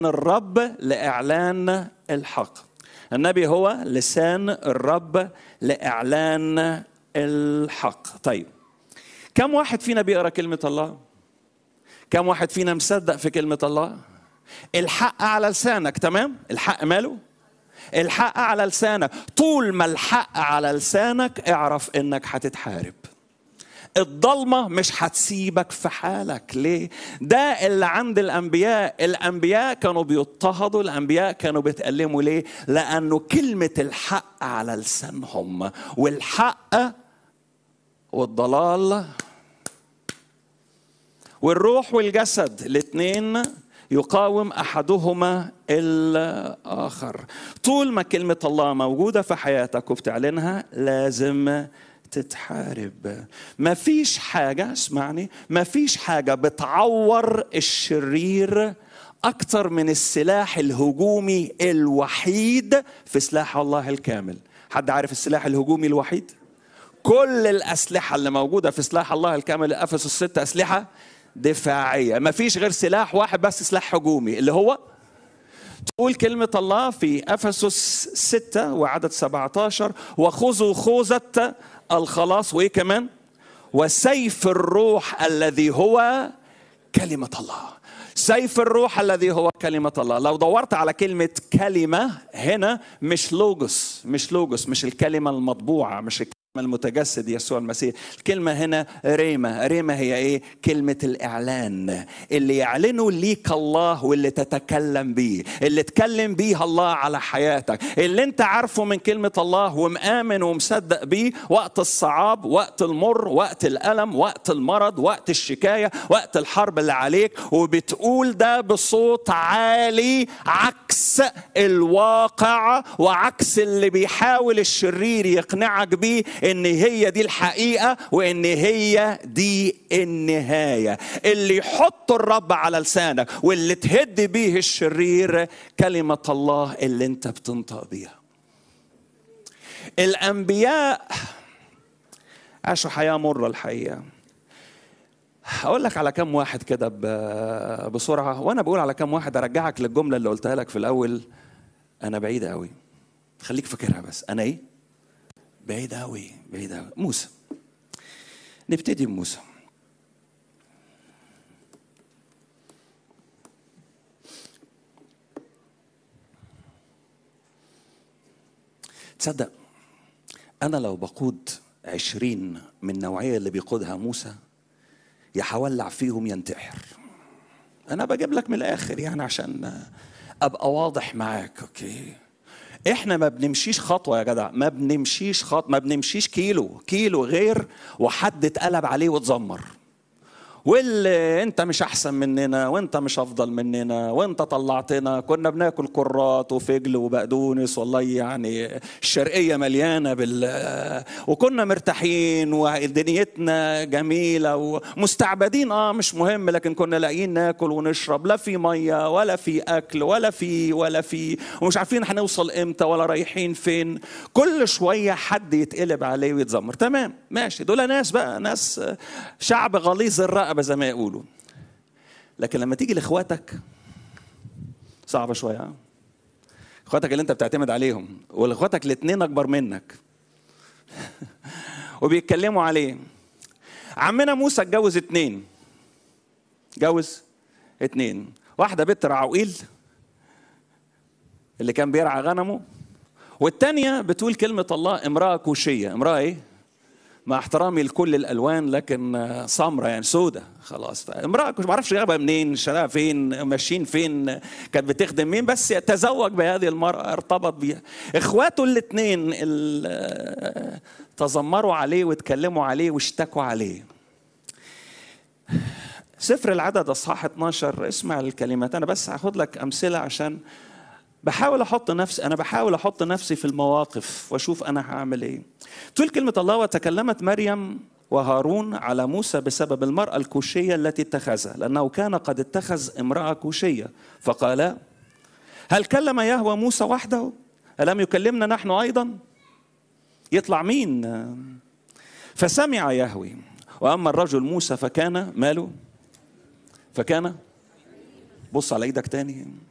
الرب لاعلان الحق النبي هو لسان الرب لاعلان الحق طيب كم واحد فينا بيقرا كلمه الله كم واحد فينا مصدق في كلمه الله الحق على لسانك تمام الحق ماله الحق على لسانك طول ما الحق على لسانك اعرف انك هتتحارب الضلمه مش هتسيبك في حالك ليه ده اللي عند الانبياء الانبياء كانوا بيضطهدوا الانبياء كانوا بيتألموا ليه لانه كلمه الحق على لسانهم والحق والضلال والروح والجسد الاثنين يقاوم احدهما الاخر طول ما كلمه الله موجوده في حياتك وبتعلنها لازم تتحارب ما فيش حاجة اسمعني ما فيش حاجة بتعور الشرير أكثر من السلاح الهجومي الوحيد في سلاح الله الكامل حد عارف السلاح الهجومي الوحيد؟ كل الأسلحة اللي موجودة في سلاح الله الكامل أفسس الست أسلحة دفاعية ما فيش غير سلاح واحد بس سلاح هجومي اللي هو تقول كلمة الله في أفسس ستة وعدد 17 وخذوا خوذة الخلاص وإيه كمان وسيف الروح الذي هو كلمة الله سيف الروح الذي هو كلمة الله لو دورت على كلمة كلمة هنا مش لوجوس مش لوجوس مش الكلمة المطبوعة مش الكلمة المتجسد يسوع المسيح الكلمة هنا ريما ريما هي ايه كلمة الإعلان اللي يعلنه ليك الله واللي تتكلم بيه اللي تكلم بيه الله على حياتك اللي انت عارفه من كلمة الله ومآمن ومصدق بيه وقت الصعاب وقت المر وقت الألم وقت المرض وقت الشكاية وقت الحرب اللي عليك وبتقول ده بصوت عالي عكس الواقع وعكس اللي بيحاول الشرير يقنعك بيه ان هي دي الحقيقه وان هي دي النهايه اللي يحط الرب على لسانك واللي تهد بيه الشرير كلمه الله اللي انت بتنطق بيها الانبياء عاشوا حياه مره الحقيقه هقول لك على كم واحد كده بسرعه وانا بقول على كم واحد ارجعك للجمله اللي قلتها لك في الاول انا بعيد قوي خليك فاكرها بس انا ايه بعيد قوي بعيد قوي موسى نبتدي بموسى تصدق أنا لو بقود عشرين من النوعية اللي بيقودها موسى يا هولع فيهم ينتحر أنا بجيب لك من الآخر يعني عشان أبقى واضح معاك أوكي احنا ما بنمشيش خطوه يا جدع ما بنمشيش خط ما بنمشيش كيلو كيلو غير وحد اتقلب عليه واتذمر واللي انت مش احسن مننا وانت مش افضل مننا وانت طلعتنا كنا بناكل كرات وفجل وبقدونس والله يعني الشرقيه مليانه بال وكنا مرتاحين ودنيتنا جميله ومستعبدين اه مش مهم لكن كنا لاقيين ناكل ونشرب لا في ميه ولا في اكل ولا في ولا في ومش عارفين هنوصل امتى ولا رايحين فين كل شويه حد يتقلب عليه ويتذمر تمام ماشي دول ناس بقى ناس شعب غليظ الرقبه الرقبه زي ما يقولوا لكن لما تيجي لاخواتك صعبه شويه ها اخواتك اللي انت بتعتمد عليهم والاخواتك الاثنين اكبر منك وبيتكلموا عليه عمنا موسى اتجوز اتنين اتجوز اتنين واحده بنت رعوئيل اللي كان بيرعى غنمه والتانية بتقول كلمة الله امرأة كوشية امرأة ايه؟ مع احترامي لكل الالوان لكن سمرة يعني سودة خلاص امراه ما اعرفش جابها منين شراها فين ماشيين فين كانت بتخدم مين بس تزوج بهذه المراه ارتبط بيها اخواته الاثنين تذمروا عليه واتكلموا عليه واشتكوا عليه سفر العدد اصحاح 12 اسمع الكلمات انا بس هاخد لك امثله عشان بحاول احط نفسي انا بحاول احط نفسي في المواقف واشوف انا هعمل ايه تقول كلمه الله وتكلمت مريم وهارون على موسى بسبب المراه الكوشيه التي اتخذها لانه كان قد اتخذ امراه كوشيه فقال هل كلم يهوى موسى وحده الم يكلمنا نحن ايضا يطلع مين فسمع يهوي واما الرجل موسى فكان ماله فكان بص على ايدك تاني